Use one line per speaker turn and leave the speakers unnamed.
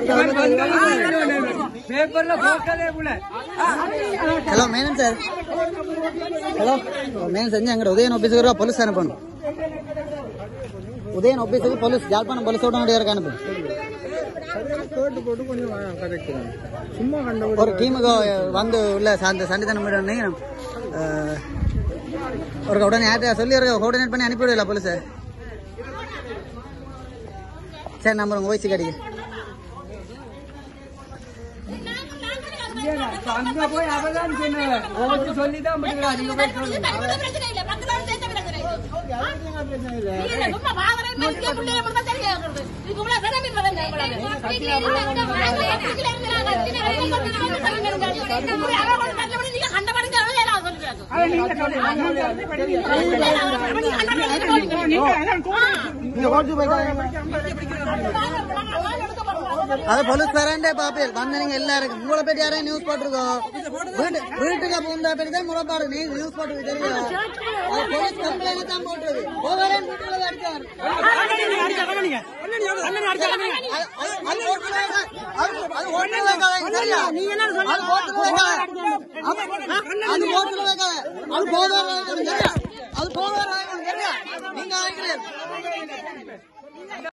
பேப்பர்ல போட்டதே கூட
hello Menon sir hello Menon செஞ்சு எங்கட உதயன் ஆஃபீஸுக்கு போலீஸ் அனுப்பணும் உதயன் ஆஃபீஸுக்கு போலீஸ் யாழ்ப்பாணம் போலீஸோட நடிகருக்கு அனுப்பு
கேட்டு போட்டு கொஞ்சம் கதைக்கிறேன் சும்மா கண்ட
ஒரு டீமுக்கு வந்து உள்ள சார்ந்த சண்டித்தனம் உடனே ஒரு உடனே யார்கிட்ட சொல்லி ஒரு கோஆர்டினேட் பண்ணி அனுப்பிவிடல போலீஸ் சரி நம்பர் உங்க வயசு கிடைக்கு
அங்க போய் அவதான் சொன்னவன் ஓட்டு சொல்லிதான் படிக்கிறா நீங்க போய் சொல்லுங்க
அது போலீஸ் வரேன்டே பாப்பேன் வந்த நீங்க எல்லாருக்கும் உங்களை பற்றி யாரையும் நியூஸ் போட்டிருக்கோம் வீட்டு வீட்டுக்கு பூந்தா பற்றி தான் முறைப்பாடு நீ நியூஸ் போட்டு தெரியும் அது போலீஸ் கம்ப்ளைண்ட் தான் போட்டுருது போகிறேன் வீட்டுல அடிச்சார் அது ஓட்டுல வைக்காத அது போதாது அது போதாது நீங்க ஆகிறேன்